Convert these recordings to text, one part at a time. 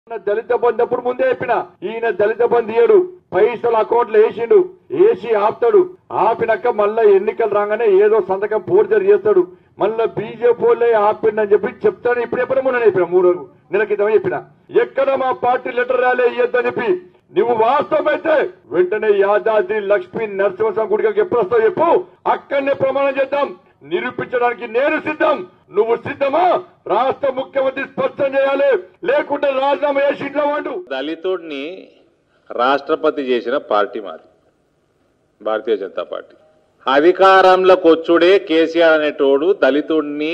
దళిత బంధు అప్పుడు ముందే చెప్పిన ఈయన దళిత బంధు ఇయ్యడు పైసలు అకౌంట్లో వేసిండు వేసి ఆపుతాడు ఆపినాక మళ్ళా ఎన్నికలు రాగానే ఏదో సంతకం పోర్జర్ చేస్తాడు మళ్ళా బీజేపీ వాళ్ళే ఆపిండని చెప్పి చెప్తాను ఇప్పుడు ఎప్పుడు మొన్న చెప్పిన మూడు నెల క్రితం చెప్పిన ఎక్కడ మా పార్టీ లెటర్ రాలే ఇయ్యొద్దని చెప్పి నువ్వు వాస్తవమైతే వెంటనే యాదాద్రి లక్ష్మీ నరసింహస్వామి గుడికి ఎప్పుడు వస్తావు చెప్పు అక్కడనే ప్రమాణం చేద్దాం నిరూపించడానికి నేను సిద్ధం నువ్వు సిద్ధమా రాష్ట్ర ముఖ్యమంత్రి స్పష్టం చేయాలి లేకుంటే రాజీనామా చేసి ఇంట్లో వాడు దళితుడిని రాష్ట్రపతి చేసిన పార్టీ మాది భారతీయ జనతా పార్టీ అధికారంలోకి వచ్చుడే కేసీఆర్ అనేటోడు దళితుడిని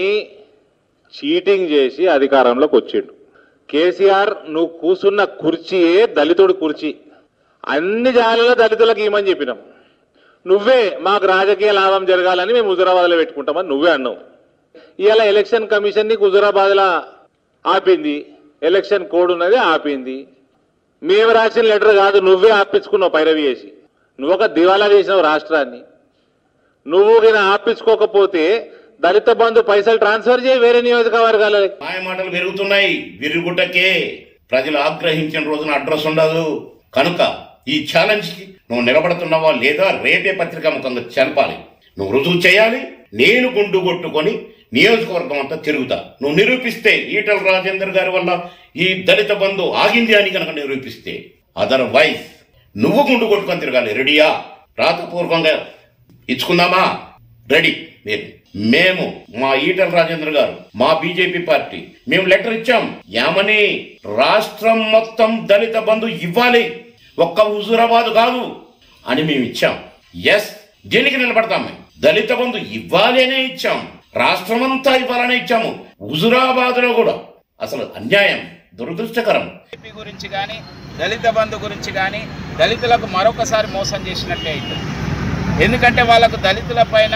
చీటింగ్ చేసి అధికారంలోకి వచ్చిండు కేసీఆర్ నువ్వు కూసున్న కుర్చీయే దళితుడి కుర్చీ అన్ని జాగాలలో దళితులకు ఇవ్వమని చెప్పినాం నువ్వే మాకు రాజకీయ లాభం జరగాలని మేము హుజురాబాద్లో పెట్టుకుంటామని నువ్వే అన్నావు ఇవాళ ఎలక్షన్ కమిషన్ నీకు హుజురాబాద్లో ఆపింది ఎలక్షన్ కోడ్ ఉన్నది ఆపింది మేము రాసిన లెటర్ కాదు నువ్వే ఆపించుకున్నావు పైరవి చేసి నువ్వు ఒక దివాలా చేసినావు రాష్ట్రాన్ని నువ్వు గిన ఆపించుకోకపోతే దళిత బంధు పైసలు ట్రాన్స్ఫర్ చేయి వేరే నియోజకవర్గాలకి మాయ మాటలు పెరుగుతున్నాయి విరుగుటకే ప్రజలు ఆగ్రహించిన రోజున అడ్రస్ ఉండదు కనుక ఈ ఛాలెంజ్ కి నువ్వు నిలబడుతున్నావా లేదా రేపే పత్రికా ముఖంగా చంపాలి నువ్వు రుజువు చేయాలి నేను గుండు కొట్టుకొని నియోజకవర్గం అంతా తిరుగుతా నువ్వు నిరూపిస్తే ఈటల రాజేందర్ గారి వల్ల ఈ దళిత బంధు ఆగింది అని కనుక నిరూపిస్తే అదర్వైజ్ నువ్వు గుండు కొట్టుకొని తిరగాలి రెడీయా రాతపూర్వకంగా ఇచ్చుకుందామా రెడీ మీరు మేము మా ఈటల రాజేంద్ర గారు మా బీజేపీ పార్టీ మేము లెటర్ ఇచ్చాం ఏమని రాష్ట్రం మొత్తం దళిత బంధు ఇవ్వాలి ఒక్క హుజూరాబాద్ కాదు అని మేము ఇచ్చాం ఎస్ దీనికి నిలబడతాం మేము దళిత బంధు ఇవ్వాలి అనే ఇచ్చాం రాష్ట్రమంతా ఇవ్వాలనే ఇచ్చాము హుజురాబాద్ లో కూడా అసలు అన్యాయం దురదృష్టకరం బీజేపీ గురించి కానీ దళిత బంధు గురించి కానీ దళితులకు మరొకసారి మోసం చేసినట్టే అవుతుంది ఎందుకంటే వాళ్ళకు దళితుల పైన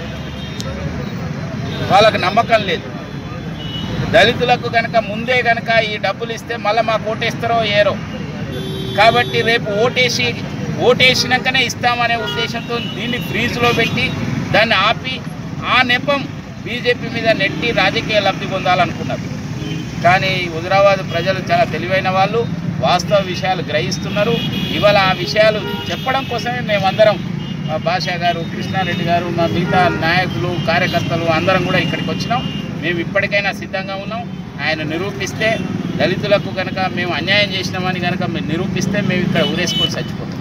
వాళ్ళకు నమ్మకం లేదు దళితులకు కనుక ముందే కనుక ఈ డబ్బులు ఇస్తే మళ్ళీ మాకు ఓటేస్తారో ఏరో కాబట్టి రేపు ఓటేసి ఓటేసినాకనే ఇస్తామనే ఉద్దేశంతో దీన్ని ఫ్రీజ్లో పెట్టి దాన్ని ఆపి ఆ నెపం బీజేపీ మీద నెట్టి రాజకీయ లబ్ధి పొందాలనుకున్నారు కానీ హుజరాబాద్ ప్రజలు చాలా తెలివైన వాళ్ళు వాస్తవ విషయాలు గ్రహిస్తున్నారు ఇవాళ ఆ విషయాలు చెప్పడం కోసమే మేమందరం మా భాషా గారు కృష్ణారెడ్డి గారు మా మిగతా నాయకులు కార్యకర్తలు అందరం కూడా ఇక్కడికి వచ్చినాం మేము ఇప్పటికైనా సిద్ధంగా ఉన్నాం ఆయన నిరూపిస్తే దళితులకు కనుక మేము అన్యాయం చేసినామని కనుక మేము నిరూపిస్తే మేము ఇక్కడ ఊరేసుకొని చచ్చిపోతాం